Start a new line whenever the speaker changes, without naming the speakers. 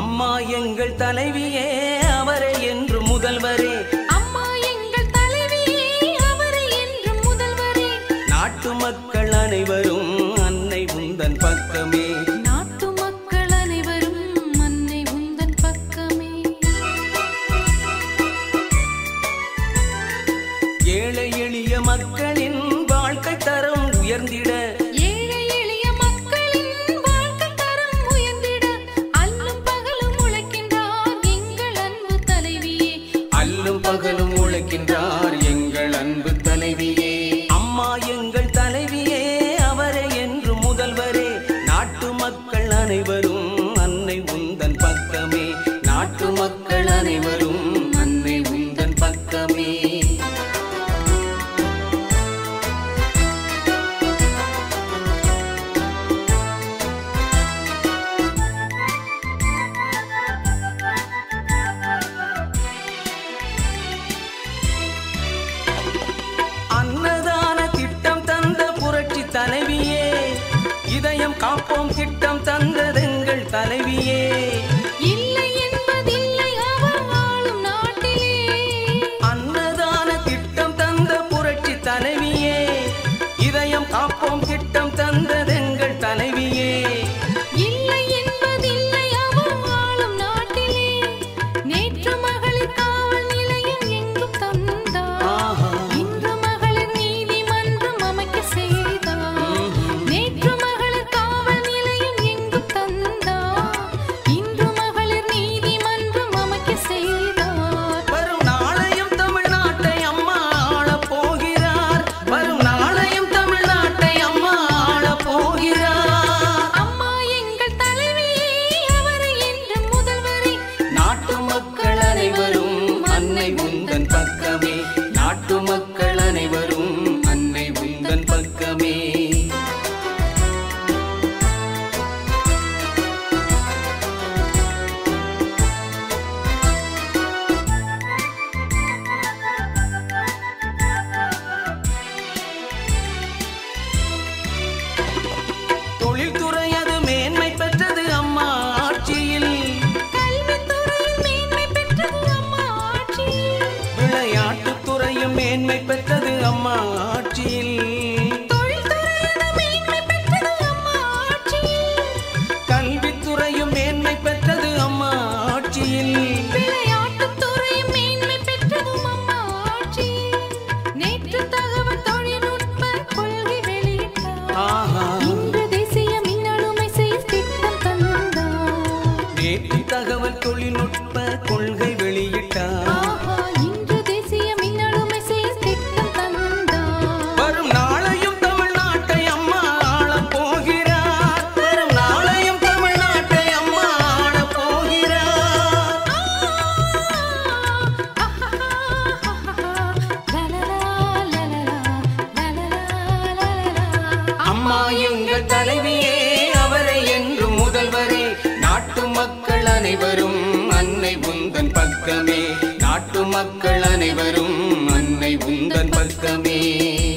அம்மா எங்கள் தலைவியே அவரை என்று முதல்வரே
அம்மா எங்கள் தலைவியே அவரை என்றும் முதல்வரே
நாட்டு மக்கள் அனைவரும் அன்னை உந்தன் பக்கமே
நாட்டு மக்கள் அனைவரும் அன்னை உந்தன் பக்கமே
ஏழை எளிய மக்களின் வாழ்க்கை தரம் உயர்ந்திட
ஏழை எளிய மக்களின் வாழ்க்கை தரம் உயர்ந்திட அல்லும் பகலும் உழைக்கின்றார் எங்கள் அன்பு தலைவியே
அல்லும் பகலும் உழைக்கின்றார் எங்கள் அன்பு தலைவியே அம்மா எங்கள் தலைவியே அவரை என்று முதல்வரே நாட்டு மக்கள் அனைவரும் அன்னை உந்தன் பக்கமே நாட்டு மக்கள் அனைவரும் அன்னை உந்தன் பக்கமே அன்னதான திட்டம் தந்த புரட்சி தலைவியே இதயம் காப்போம் திட்டம் தந்ததெங்கள் தலைவியே
இல்லை என்பதில்லை அவர் வாழும் நாட்டிலே
அன்னதான திட்டம் தந்த புரட்சி தலைவியே இதயம் காப்போம் திட்டம் தந்ததெங்கள் தலைவியே
இல்லை என்பதில்லை அவர் வாழும் நாட்டிலே நேற்று மகளிர் காவல் நிலையம் எங்கும் தந்தார்
ஆஹா.
இன்று மகளிர் நீதிமன்றம் அமைக்க செய்தார் நேற்று மகளிர் காவல் நிலையம் எங்கும் தந்தார் இன்று மகளிர் நீதிமன்றம் அமைக்க செய்தார்
வரும் நாளையும் தமிழ்நாட்டை அம்மா ஆளப் போகிறார் வரும் நாளையும் தமிழ்நாட்டை அம்மா ஆளப் போகிறார்
அம்மா எங்கள் தலைவியே அவரை என்று முதல்வரே
நாட்டு மக்கள் அனைவரும் அன்னை உந்தன் பக்கமே நாட்டு மக்கள் அனைவரும் அன்னை உந்தன் பக்கமே தொழில்துறை அது மேன்மை பெற்றது அம்மா ஆட்சியில்
கல்வித்துறையில் மேன்மை பெற்றது அம்மா ஆட்சியில்
விளையாட்டுத் துறையும் மேன்மை பெற்றது அம்மா ஆட்சியில்
தொழில்துறையில் மேன்மை பெற்றது அம்மா ஆட்சியில்
கல்வித்துறையும் மேன்மை பெற்றது அம்மா ஆட்சியில்
விளையாட்டுத் துறையும் மேன்மை பெற்றதும் அம்மா ஆட்சியில் நேற்று தகவல் தொழில்நுட்ப கொள்கை வெளியிட்டார்
ஆஹா
இன்று தேசிய மின்னணுமை செயல் திட்டம் தந்தார்
நேற்று தகவல் தொழில்நுட்ப கொள்கை வெளியிட்டார்
ஆஹா இன்று தேசிய மின்னணுமை செயல் திட்டம் தந்தார்
வரும் நாளையும் தமிழ்நாட்டை அம்மா ஆளப் போகிறார் வரும் நாளையும் தமிழ்நாட்டை அம்மா ஆளப் போகிறார் அம்மா எங்கள் தலைவியே அவரை என்று முதல்வரே நாட்டு மக்கள் அனைவரும் அன்னை உந்தன் பக்கமே நாட்டு மக்கள் அனைவரும் அன்னை உந்தன் பக்கமே